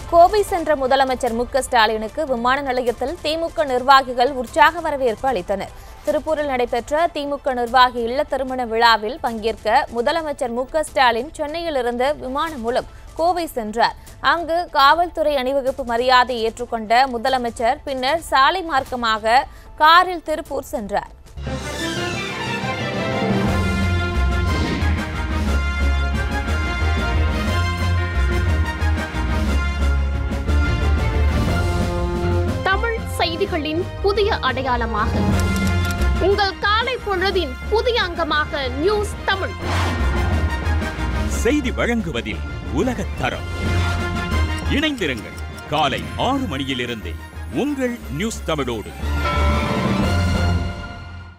கோவை சென்ற முதலமைச்சர் மு க ஸ்டாலினுக்கு விமான நிலையத்தில் திமுக நிர்வாகிகள் உற்சாக வரவேற்பு அளித்தனர் திருப்பூரில் நடைபெற்ற திமுக நிர்வாகி இல்ல திருமண விழாவில் பங்கேற்க முதலமைச்சர் மு க ஸ்டாலின் சென்னையிலிருந்து விமானம் மூலம் கோவை சென்றார் அங்கு காவல்துறை அணிவகுப்பு மரியாதை ஏற்றுக்கொண்ட முதலமைச்சர் பின்னர் சாலை மார்க்கமாக காரில் திருப்பூர் சென்றார் தமிழ் செய்திகளின் புதிய அடையாளமாக உங்கள் காலை பொழுதின் புதிய அங்கமாக நியூஸ் தமிழ் செய்தி வழங்குவதில் உலகத் தரம் இணைந்திருங்கள் காலை ஆறு மணியிலிருந்தே உங்கள் நியூஸ் தமிழோடு